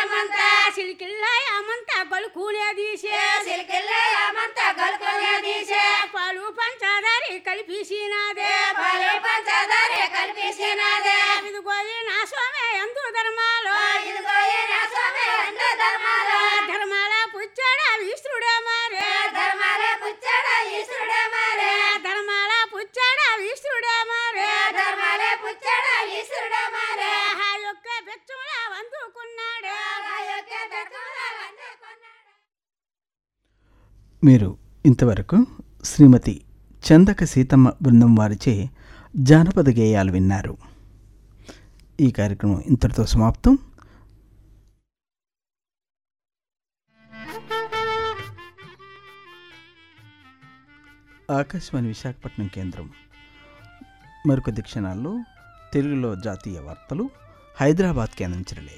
ఏమంత సిలికిల్ల ఏమంత గొలుకునే తీసే సిలికిల్లే ఏమంత గలుకునే తీసే పాలు పంచదారి కలిపిసినాదే పాలే పంచదారే కల్పించినదే ఇదిగోయి నా స్వామి ఎందు ధర్మాలు ఇదిగో ఈ నా స్వామి ఎండ ధర్మాలు ధర్మాల పుచ్చాడ విష్ణుడే మారే ధర్మాలే పుచ్చాడ ఈశ్వరుడే మారే ధర్మాల పుచ్చాడ విష్ణుడే మారే ధర్మాలే పుచ్చాడ ఈశ్వరుడే మారే ఆ యొక్క బెచ్చముల వందుకున్నాడే ఆ యొక్క ధర్మాలన్నీ కొన్నాడు మీరు ఇంతవరకు శ్రీమతి చందక సీతమ్మ బృందం వారిచే జానపద గేయాలు విన్నారు ఈ కార్యక్రమం ఇంతటితో సమాప్తం ఆకాశవాణి విశాఖపట్నం కేంద్రం మరికొద్ది క్షణాల్లో తెలుగులో జాతీయ వార్తలు హైదరాబాద్ కేంద్రం చెరలే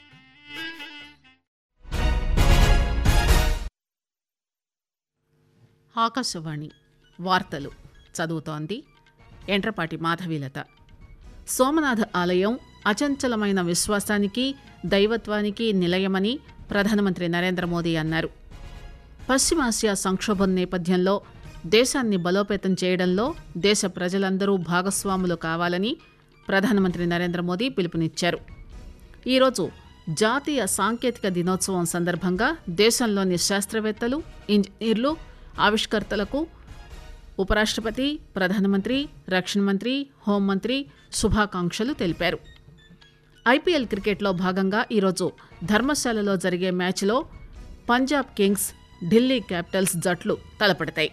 ఆకాశవాణి వార్తలు చదువుతోంది ఎంట్రపాటి మాధవీలత సోమనాథ ఆలయం అచంచలమైన విశ్వాసానికి దైవత్వానికి నిలయమని ప్రధానమంత్రి నరేంద్ర మోదీ అన్నారు పశ్చిమాసియా సంక్షోభం నేపథ్యంలో దేశాన్ని బలోపేతం చేయడంలో దేశ ప్రజలందరూ భాగస్వాములు కావాలని ప్రధానమంత్రి నరేంద్ర మోదీ పిలుపునిచ్చారు ఈరోజు జాతీయ సాంకేతిక దినోత్సవం సందర్భంగా దేశంలోని శాస్త్రవేత్తలు ఇంజనీర్లు ఆవిష్కర్తలకు ఉపరాష్ట్రపతి ప్రధానమంత్రి రక్షణ మంత్రి హోంమంత్రి శుభాకాంక్షలు తెలిపారు ఐపీఎల్ క్రికెట్లో భాగంగా ఈరోజు ధర్మశాలలో జరిగే మ్యాచ్లో పంజాబ్ కింగ్స్ ఢిల్లీ క్యాపిటల్స్ జట్లు తలపడతాయి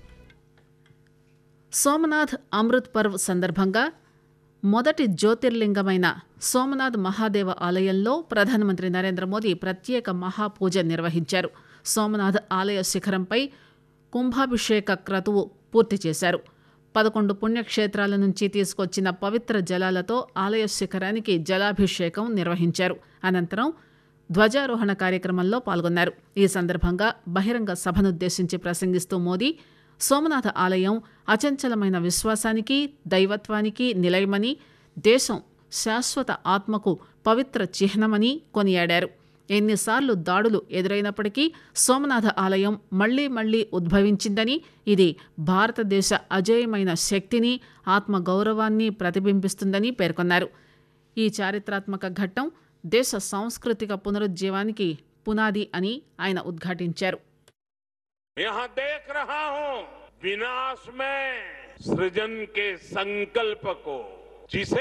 సోమనాథ్ అమృత్ పర్వ్ సందర్భంగా మొదటి జ్యోతిర్లింగమైన సోమనాథ్ మహాదేవ ఆలయంలో ప్రధానమంత్రి నరేంద్ర మోదీ ప్రత్యేక మహాపూజ నిర్వహించారు సోమనాథ్ ఆలయ శిఖరంపై కుంభాభిషేక క్రతువు పూర్తి చేశారు పదకొండు పుణ్యక్షేత్రాల నుంచి తీసుకొచ్చిన పవిత్ర జలాలతో ఆలయ శిఖరానికి జలాభిషేకం నిర్వహించారు అనంతరం ధ్వజారోహణ కార్యక్రమంలో పాల్గొన్నారు ఈ సందర్భంగా బహిరంగ సభనుద్దేశించి ప్రసంగిస్తూ మోదీ సోమనాథ ఆలయం అచంచలమైన విశ్వాసానికి దైవత్వానికి నిలయమని దేశం శాశ్వత ఆత్మకు పవిత్ర చిహ్నమని కొనియాడారు ఎన్నిసార్లు దాడులు ఎదురైనప్పటికీ సోమనాథ ఆలయం మళ్లీ మళ్లీ ఉద్భవించిందని ఇది భారతదేశ అజేయమైన శక్తిని ఆత్మగౌరవాన్ని ప్రతిబింబిస్తుందని పేర్కొన్నారు ఈ చారిత్రాత్మక ఘట్టం దేశ సాంస్కృతిక పునరుజ్జీవానికి పునాది అని ఆయన ఉద్ఘాటించారు यहाँ देख रहा हूं विनाश में सृजन के संकल्प को जिसे